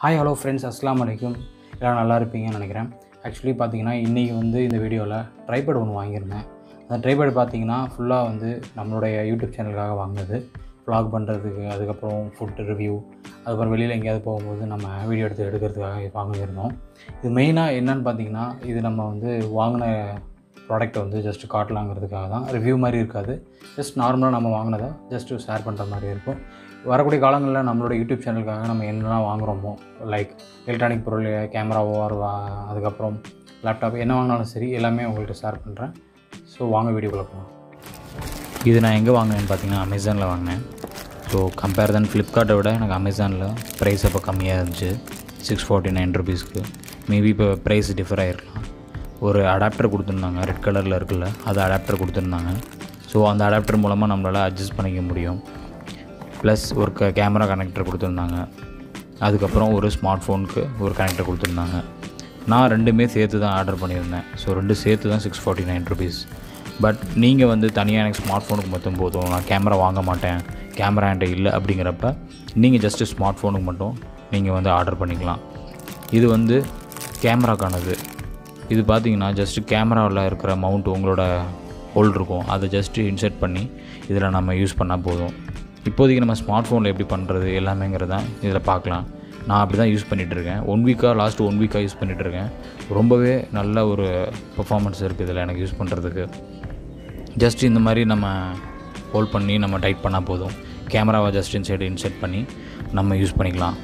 hi hello friends அஸ்லாம் வலைக்கும் எல்லாம் நல்லா இருப்பீங்கன்னு நினைக்கிறேன் ஆக்சுவலி பார்த்தீங்கன்னா இன்றைக்கி வந்து இந்த வீடியோவில் ட்ரைபேட் ஒன்று வாங்கியிருந்தேன் அந்த ட்ரைபேட் பார்த்தீங்கன்னா ஃபுல்லாக வந்து நம்மளுடைய யூடியூப் சேனலுக்காக வாங்கினது vlog பண்ணுறதுக்கு அதுக்கப்புறம் ஃபுட் ரிவ்யூ அதுக்கப்புறம் வெளியில் எங்கேயாவது போகும்போது நம்ம வீடியோ எடுத்து எடுக்கிறதுக்காக வாங்கியிருந்தோம் இது மெயினாக என்னன்னு பார்த்தீங்கன்னா இது நம்ம வந்து வாங்கின ப்ராடக்ட்டை வந்து ஜஸ்ட் காட்டலாங்கிறதுக்காக தான் ரிவ்யூ மாதிரி இருக்காது ஜஸ்ட் நார்மலாக நம்ம வாங்கினதை ஜஸ்ட்டு ஷேர் பண்ணுற மாதிரி இருக்கும் வரக்கூடிய காலங்களில் நம்மளோட யூடியூப் சேனலுக்காக நம்ம என்னெல்லாம் வாங்குகிறோமோ லைக் எலக்ட்ரானிக் பொருள் கேமராவோ ஒரு வா- அதுக்கப்புறம் லேப்டாப் என்ன வாங்கினாலும் சரி எல்லாமே உங்கள்கிட்ட ஷேர் பண்ணுறேன் ஸோ வாங்க வீடியோக்குள்ளே போகலாம் இது நான் எங்கே வாங்கினேன்னு பார்த்தீங்கன்னா அமேசானில் வாங்கினேன் ஸோ கம்பேர் தன் ஃப்ளிப்கார்ட்டை விட எனக்கு அமேசானில் ப்ரைஸ் அப்போ கம்மியாக இருந்துச்சு சிக்ஸ் ஃபார்ட்டி நைன் ருபீஸ்க்கு மேபி இப்போ ப்ரைஸ் டிஃபர் ஆகிருக்கலாம் ஒரு அடாப்டர் கொடுத்துருந்தாங்க ரெட் கலரில் இருக்குல்ல அது அடாப்டர் கொடுத்துருந்தாங்க ஸோ அந்த அடாப்டர் மூலமாக நம்மளால் அட்ஜஸ்ட் பண்ணிக்க முடியும் ப்ளஸ் ஒரு க கேமரா கனெக்டர் கொடுத்துருந்தாங்க அதுக்கப்புறம் ஒரு ஸ்மார்ட் ஃபோனுக்கு ஒரு கனெக்டர் கொடுத்துருந்தாங்க நான் ரெண்டுமே சேர்த்து தான் ஆர்டர் பண்ணியிருந்தேன் ஸோ ரெண்டு சேர்த்து தான் six forty nine rupees but நீங்கள் வந்து தனியாக எனக்கு ஸ்மார்ட் ஃபோனுக்கு மட்டும் போதும் நான் கேமரா வாங்க மாட்டேன் கேமரா என்கிட்ட இல்லை அப்படிங்கிறப்ப நீங்கள் ஜஸ்ட்டு ஸ்மார்ட் ஃபோனுக்கு மட்டும் நீங்கள் வந்து ஆர்டர் பண்ணிக்கலாம் இது வந்து கேமராக்கானது இது பார்த்தீங்கன்னா ஜஸ்ட்டு கேமராவில் இருக்கிற மவுண்ட் உங்களோட ஹோல்ட் இருக்கும் அதை ஜஸ்ட்டு இன்செர்ட் பண்ணி இதில் நம்ம யூஸ் பண்ணால் போதும் இப்போதைக்கு நம்ம ஸ்மார்ட் ஃபோனில் எப்படி பண்ணுறது எல்லாமேங்கிறதான் இதில் பார்க்கலாம் நான் அப்படி தான் யூஸ் பண்ணிகிட்டு இருக்கேன் ஒன் வீக்காக லாஸ்ட் ஒன் வீக்காக யூஸ் பண்ணிகிட்டு இருக்கேன் ரொம்பவே நல்ல ஒரு பெர்ஃபார்மன்ஸ் இருக்குது இதில் எனக்கு யூஸ் பண்ணுறதுக்கு ஜஸ்ட் இந்த மாதிரி நம்ம ஹோல்ட் பண்ணி நம்ம டைட் பண்ணால் போதும் கேமராவை ஜஸ்ட் இன்சைடு இன்செர்ட் பண்ணி நம்ம யூஸ் பண்ணிக்கலாம்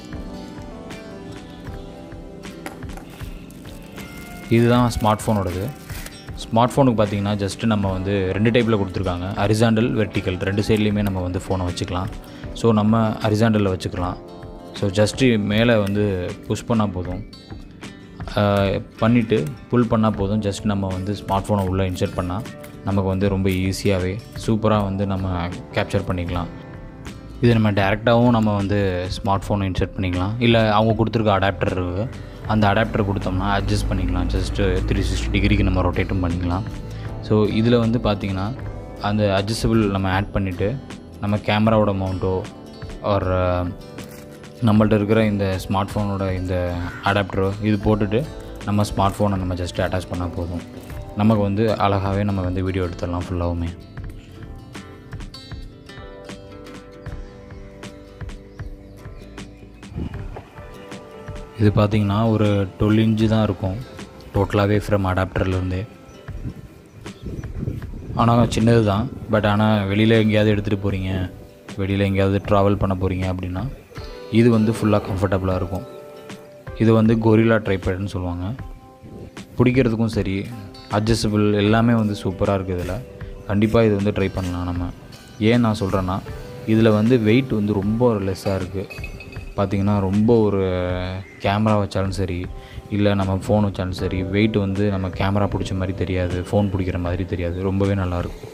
இதுதான் ஸ்மார்ட் ஃபோனோடது ஸ்மார்ட் ஃபோனுக்கு பார்த்தீங்கன்னா ஜஸ்ட்டு நம்ம வந்து ரெண்டு டைப்பில் கொடுத்துருக்காங்க அரிசாண்டல் வெர்டிக்கல் ரெண்டு சைட்லேயுமே நம்ம வந்து ஃபோனை வச்சுக்கலாம் ஸோ நம்ம அரிசாண்டலில் வச்சுக்கலாம் ஸோ ஜஸ்ட்டு மேலே வந்து புஷ் பண்ணால் போதும் பண்ணிவிட்டு புல் பண்ணால் போதும் ஜஸ்ட் நம்ம வந்து ஸ்மார்ட் ஃபோனை உள்ளே இன்சர்ட் பண்ணால் நமக்கு வந்து ரொம்ப ஈஸியாகவே சூப்பராக வந்து நம்ம கேப்சர் பண்ணிக்கலாம் இது நம்ம டேரெக்டாகவும் நம்ம வந்து ஸ்மார்ட் ஃபோனை இன்சர்ட் பண்ணிக்கலாம் இல்லை அவங்க கொடுத்துருக்க அடாப்டர் இருக்குது அந்த அடாப்டர் கொடுத்தோம்னா அட்ஜஸ்ட் பண்ணிக்கலாம் ஜஸ்ட்டு த்ரீ சிக்ஸ்டி டிகிரிக்கு நம்ம ரொட்டேட்டும் பண்ணிக்கலாம் ஸோ இதில் வந்து பார்த்திங்கன்னா அந்த அட்ஜஸ்டபிள் நம்ம ஆட் பண்ணிவிட்டு நம்ம கேமராவோட மவுண்ட்டோ ஒரு நம்மள்ட்ட இருக்கிற இந்த ஸ்மார்ட் ஃபோனோட இந்த அடாப்டரோ இது போட்டுட்டு நம்ம ஸ்மார்ட் ஃபோனை நம்ம ஜஸ்ட் அட்டாச் பண்ணால் போதும் நமக்கு வந்து அழகாகவே நம்ம வந்து வீடியோ எடுத்துடலாம் ஃபுல்லாகவுமே இது பார்த்திங்கன்னா ஒரு டுவெல் இன்ச்சு தான் இருக்கும் டோட்டலாகவே ஃப்ரம் அடாப்டர்லேருந்தே ஆனால் சின்னது தான் பட் ஆனால் வெளியில் எங்கேயாவது எடுத்துகிட்டு போகிறீங்க வெளியில் எங்கேயாவது ட்ராவல் பண்ண போகிறீங்க அப்படின்னா இது வந்து ஃபுல்லாக கம்ஃபர்டபுளாக இருக்கும் இது வந்து கொரில்லா ட்ரைபேட்னு சொல்லுவாங்க பிடிக்கிறதுக்கும் சரி அட்ஜஸ்டபிள் எல்லாமே வந்து சூப்பராக இருக்குது இதில் கண்டிப்பாக இது வந்து ட்ரை பண்ணலாம் நம்ம ஏன் நான் சொல்கிறேன்னா இதில் வந்து வெயிட் வந்து ரொம்ப லெஸ்ஸாக இருக்குது பார்த்திங்கன்னா ரொம்ப ஒரு கேமரா வச்சாலும் சரி இல்லை நம்ம ஃபோன் வச்சாலும் சரி வெயிட் வந்து நம்ம கேமரா பிடிச்ச மாதிரி தெரியாது ஃபோன் பிடிக்கிற மாதிரி தெரியாது ரொம்பவே நல்லாயிருக்கும்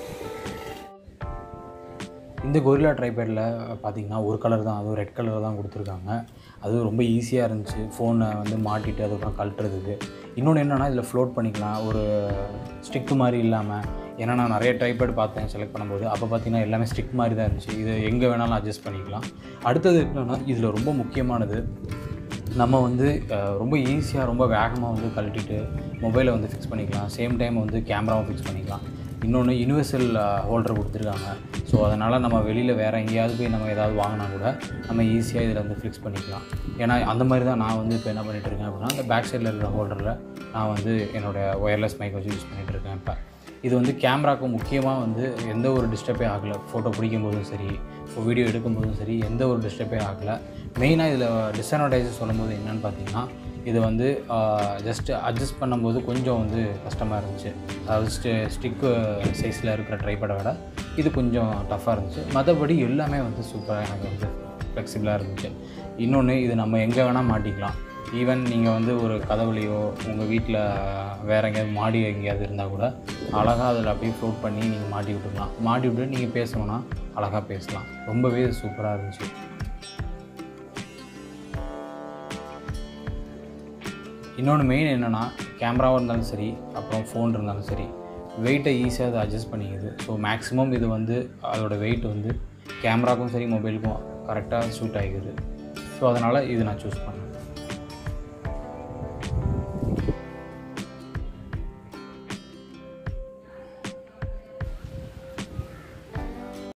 இந்த கொரில்லா ட்ரைபேடில் பார்த்தீங்கன்னா ஒரு கலர் தான் அதுவும் ரெட் கலர் தான் கொடுத்துருக்காங்க அதுவும் ரொம்ப ஈஸியாக இருந்துச்சு ஃபோனை வந்து மாட்டிட்டு அதுக்கப்புறம் கழட்டுறதுக்கு இன்னொன்று என்னென்னா இதில் ஃப்ளோட் பண்ணிக்கலாம் ஒரு ஸ்டிக்கு மாதிரி இல்லாமல் ஏன்னா நான் நிறைய ட்ரைபேட் பார்த்தேன் செலக்ட் பண்ணும்போது அப்போ பார்த்தீங்கன்னா எல்லாமே ஸ்டிக் மாதிரி தான் இருந்துச்சு இது எங்கே வேணாலும் அட்ஜஸ்ட் பண்ணிக்கலாம் அடுத்தது என்னென்னா இதில் ரொம்ப முக்கியமானது நம்ம வந்து அஹ், ரொம்ப ஈஸியாக ரொம்ப வேகமாக வந்து கழட்டிட்டு மொபைலை வந்து ஃபிக்ஸ் பண்ணிக்கலாம் சேம் டைம் வந்து கேமராவும் ஃபிக்ஸ் பண்ணிக்கலாம் இன்னொன்று யூனிவர்சல் ஹோல்டர் கொடுத்துருக்காங்க ஸோ அதனால் நம்ம வெளியில் வேறு எங்கேயாவது போய் நம்ம ஏதாவது வாங்கினா கூட நம்ம ஈஸியாக இதில் வந்து ஃபிக்ஸ் பண்ணிக்கலாம் ஏன்னா அந்த மாதிரி தான் நான் வந்து இப்போ என்ன பண்ணிட்டு இருக்கேன் அப்படின்னா அந்த பேக் சைடில் இருக்கிற ஹோல்டரில் நான் வந்து என்னோடய ஒயர்லெஸ் மைக் வச்சு யூஸ் பண்ணிகிட்டு இருக்கேன் இப்போ இது வந்து கேமராக்கு முக்கியமாக வந்து எந்த ஒரு டிஸ்டர்பே ஆகலை ஃபோட்டோ பிடிக்கும் போதும் சரி இப்போ வீடியோ எடுக்கும்போதும் சரி எந்த ஒரு டிஸ்டர்பே ஆகலை மெயினாக இதில் டிஸ்அட்வான்டேஜஸ் சொல்லும்போது என்னென்னு பார்த்தீங்கன்னா இது வந்து ஜஸ்ட் அட்ஜஸ்ட் பண்ணும்போது கொஞ்சம் வந்து கஷ்டமாக இருந்துச்சு அதாவது ஸ்டி ஸ்டிக்கு சைஸில் இருக்கிற ட்ரைபேடை விட இது கொஞ்சம் டஃப்பாக இருந்துச்சு மற்றபடி எல்லாமே வந்து சூப்பராக எனக்கு வந்து ஃப்ளெக்சிபிளாக இருந்துச்சு இன்னொன்று இது நம்ம எங்கே வேணால் மாட்டிக்கலாம் ஈவன் நீங்கள் வந்து ஒரு கதவுலையோ உங்கள் வீட்டில் வேறு எங்கேயாவது மாடி எங்கேயாவது இருந்தால் கூட அழகாக அதில் அப்படியே ஃப்ளோட் பண்ணி நீங்கள் மாட்டி விட்டுக்கலாம் மாட்டி விட்டு நீங்கள் பேசணுன்னா அழகாக பேசலாம் ரொம்பவே சூப்பராக இருந்துச்சு இன்னொன்று மெயின் என்னென்னா கேமராவாக இருந்தாலும் சரி அப்புறம் ஃபோன் இருந்தாலும் சரி வெயிட்டை ஈஸியாக அதை அட்ஜஸ்ட் பண்ணிக்குது ஸோ மேக்ஸிமம் இது வந்து அதோட வெயிட் வந்து கேமராக்கும் சரி மொபைலுக்கும் கரெக்டாக சூட் ஆகிக்குது ஸோ ஸோ அதனால் இது நான் சூஸ் பண்ணேன்